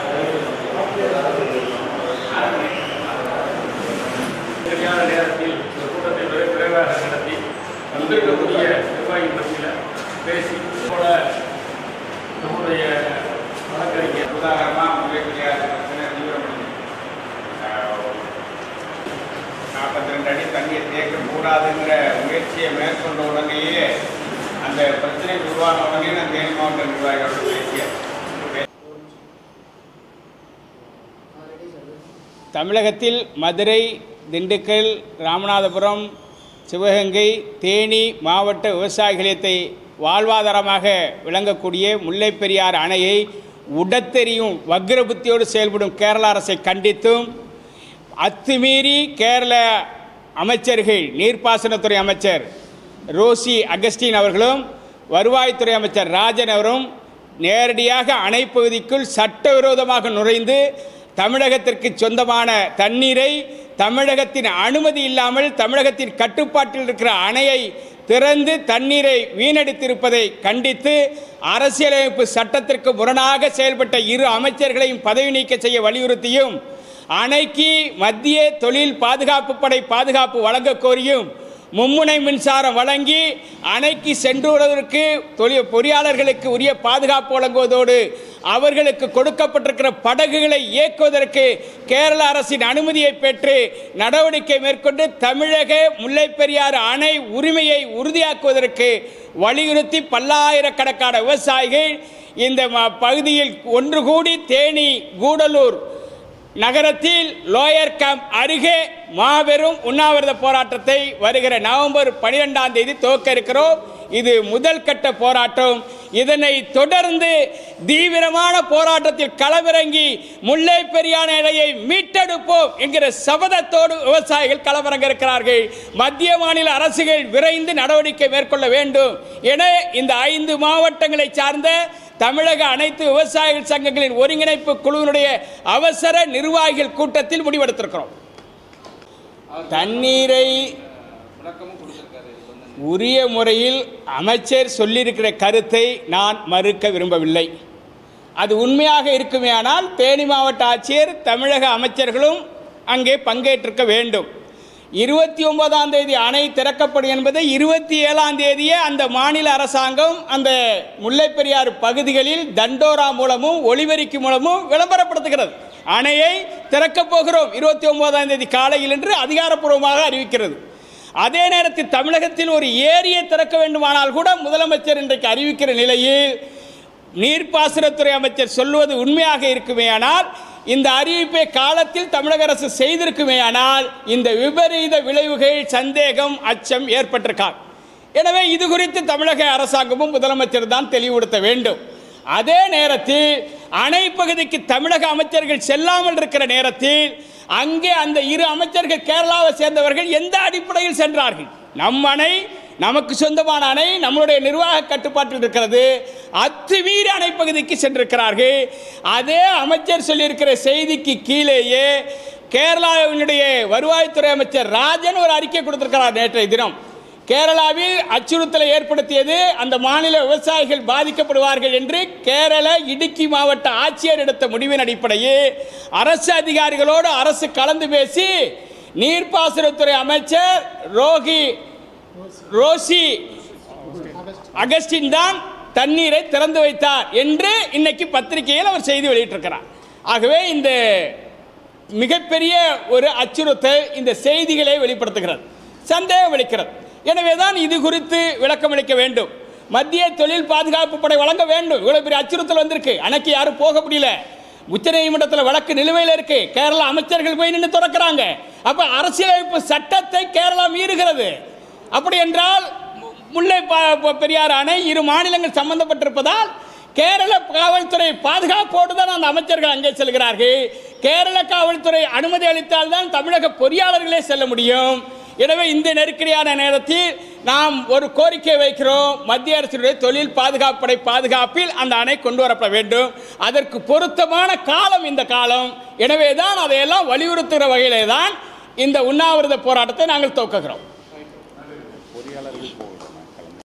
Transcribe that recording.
சரியான நேரத்தில் இந்த கூட்டத்தை விரை- விரைவாக நடத்தி வந்திருக்கக்கூடிய நிர்வாகி மத்தியில் பேசி போல நம்முடைய வழக்கறிஞர் உதாரணமாக முல்லைப்பெரியார் பிரச்சனை தீவிரமடைஞ்சு நாற்பத்தி ரெண்டு அடி தண்ணீர் தேக்கக்கூடாதுங்கிற முயற்சியை மேற்கொண்ட உடனேயே அந்த பிரச்சனை உருவான உடனே நான் தேனி மாவட்ட நிர்வாகிகளோடு பேசிய தமிழகத்தில் மதுரை திண்டுக்கல் ராமநாதபுரம் சிவகங்கை தேனி மாவட்ட விவசாயிகளத்தை வாழ்வாதாரமாக விளங்கக்கூடிய முல்லைப் பெரியார் அணையை உடத்தெறியும் வக்ர புத்தியோடு செயல்படும் கேரள அரசை கண்டித்தும் அத்துமீறி கேரள அமைச்சர்கள் நீர்ப்பாசனத்துறை அமைச்சர் ரோசி அகஸ்டின் அவர்களும் வருவாய்த்துறை அமைச்சர் ராஜன் அவரும் நேரடியாக அணைப்பகுதிக்குள் சட்டவிரோதமாக நுழைந்து தமிழகத்திற்கு சொந்தமான தண்ணீரை தமிழகத்தின் அனுமதி இல்லாமல் தமிழகத்தின் கட்டுப்பாட்டில் இருக்கிற அணையை திறந்து தண்ணீரை வீணடித்திருப்பதை கண்டித்து அரசியலமைப்பு சட்டத்திற்கு முரணாக செயல்பட்ட இரு அமைச்சர்களையும் பதவி நீக்க செய்ய வலியுறுத்தியும் அணைக்கு மத்திய தொழில் பாதுகாப்பு படை பாதுகாப்பு வழங்க கோரியும் மும்முனை மின்சாரம் வழங்கி அணைக்கு சென்று வருவதற்கு தொழில் பொறியாளர்களுக்கு உரிய பாதுகாப்பு வழங்குவதோடு அவர்களுக்கு கொடுக்கப்பட்டிருக்கிற படகுகளை இயக்குவதற்கு கேரள அரசின் அனுமதியை பெற்று நடவடிக்கை மேற்கொண்டு தமிழக முல்லைப்பெரியாறு அணை உரிமையை உறுதியாக்குவதற்கு வலியுறுத்தி பல்லாயிரக்கணக்கான விவசாயிகள் இந்த ம- பகுதியில் ஒன்று கூடி தேனி கூடலூர் நகரத்தில் லோயர் கேம்ப் அருகே மாபெரும் உண்ணாவிரத போராட்டத்தை வருகிற நவம்பர் பனிரெண்டாம் தேதி துவக்க இருக்கிறோம் இது முதல் கட்ட போராட்டம் இதனை தொடர்ந்து தீவிரமான போராட்டத்தில் களமிறங்கி முல்லை பெரியார் நிலையை மீட்டெடுப்போம் என்கிற சபதத்தோடு விவசாயிகள் களமிறங்க இருக்கிறார்கள் மத்திய மாநில அரசுகள் விரைந்து நடவடிக்கை மேற்கொள்ள வேண்டும் என இந்த ஐந்து மாவட்டங்களை சார்ந்த தமிழக அனைத்து விவசாயிகள் சங்கங்களின் ஒருங்கிணைப்பு குழுவினுடைய அவசர நிர்வாகிகள் கூட்டத்தில் முடிவெடுத்திருக்கிறோம் தண்ணீரை உரிய முறையில் அமைச்சர் சொல்லியிருக்கிற கருத்தை நான் மறுக்க விரும்பவில்லை அது உண்மையாக இருக்குமேயானால் தேனி மாவட்ட ஆட்சியர் தமிழக அமைச்சர்களும் அங்கே பங்கேற்றிருக்க வேண்டும் இருபத்தி ஒன்பதாம் தேதி அணை திறக்கப்படும் என்பதை இருபத்தி ஏழாம் தேதியே அந்த மாநில அரசாங்கம் அந்த முல்லைப்பெரியாறு பகுதிகளில் தண்டோரா மூலமும் ஒளிபெருக்கி மூலமும் விளம்பரப்படுத்துகிறது அணையை திறக்கப் போகிறோம் இருபத்தி ஒன்பதாம் தேதி காலையில் என்று அதிகாரப்பூர்வமாக அறிவிக்கிறது அதே நேரத்தில் தமிழகத்தில் ஒரு ஏரியை திறக்க வேண்டுமானால் கூட முதலமைச்சர் இன்றைக்கு அறிவிக்கிற நிலையில் நீர்ப்பாசனத்துறை அமைச்சர் சொல்வது உண்மையாக இருக்குமேயானால் இந்த அறிவிப்பை காலத்தில் தமிழக அரசு செய்திருக்குமேயானால் இந்த விபரீத விளைவுகள் சந்தேகம் அச்சம் ஏற்பட்டிருக்கார் எனவே இது குறித்து தமிழக அரசாங்கமும் முதலமைச்சர் தான் தெளிவுபடுத்த வேண்டும் அதே நேரத்தில் அணை பகுதிக்கு தமிழக அமைச்சர்கள் செல்லாமல் இருக்கிற நேரத்தில் அங்கே அந்த இரு அமைச்சர்கள் கேரளாவை சேர்ந்தவர்கள் எந்த அடிப்படையில் சென்றார்கள் நம் அணை நமக்கு சொந்தமான அணை நம்மளுடைய நிர்வாக கட்டுப்பாட்டில் இருக்கிறது அத்துமீறி அணை பகுதிக்கு சென்றிருக்கிறார்கள் அதே அமைச்சர் சொல்லியிருக்கிற செய்திக்கு கீழேயே கேரளாவினுடைய வருவாய்த்துறை அமைச்சர் ராஜன் ஒரு அறிக்கை கொடுத்திருக்கிறார் நேற்றைய தினம் கேரளாவில் அச்சுறுத்தலை ஏற்படுத்தியது அந்த மாநில விவசாயிகள் பாதிக்கப்படுவார்கள் என்று கேரள இடுக்கி மாவட்ட ஆட்சியர் எடுத்த முடிவின் அடிப்படையில் அரசு அதிகாரிகளோடு அரசு கலந்து பேசி நீர்ப்பாசனத்துறை அமைச்சர் ரோகி ரோசி அகஸ்டின் தான் தண்ணீரை திறந்து வைத்தார் என்று இன்னைக்கு பத்திரிகையில் அவர் செய்தி வெளியிட்டிருக்கிறார் ஆகவே இந்த மிகப்பெரிய ஒரு அச்சுறுத்தல் இந்த செய்திகளை வெளிப்படுத்துகிறது சந்தேகம் அளிக்கிறது எனவே தான் இது குறித்து விளக்கம் அளிக்க வேண்டும் மத்திய தொழில் பாதுகாப்பு படை வழங்க வேண்டும் இவ்வளவு பெரிய அச்சுறுத்தல் வந்திருக்கு அன்னைக்கு யாரும் போக முடியல உச்சநீதிமன்றத்தில் வழக்கு நிலுவையில் இருக்கு கேரளா அமைச்சர்கள் போய் நின்று திறக்கிறாங்க அப்ப அரசியலமைப்பு சட்டத்தை கேரளா மீறுகிறது அப்படி என்றால் மு- முல்லை ப- ப- பெரியாறு அணை இரு மாநிலங்கள் சம்பந்தப்பட்டிருப்பதால் கேரள காவல்துறை பாதுகாப்போடு தான் அந்த அமைச்சர்கள் அங்கே செல்கிறார்கள் கேரள காவல்துறை அனுமதி அளித்தால் தான் தமிழக பொறியாளர்களே செல்ல முடியும் எனவே இந்த நெருக்கடியான நேரத்தில் நாம் ஒரு கோரிக்கை வைக்கிறோம் மத்திய அரசினுடைய தொழில் பாதுகாப்பு படை பாதுகாப்பில் அந்த அணை கொண்டு வரப்பட வேண்டும் அதற்கு பொருத்தமான காலம் இந்த காலம் எனவே தான் அதையெல்லாம் வலியுறுத்துகிற வகையிலே தான் இந்த உண்ணாவிரத போராட்டத்தை நாங்கள் துவக்குகிறோம்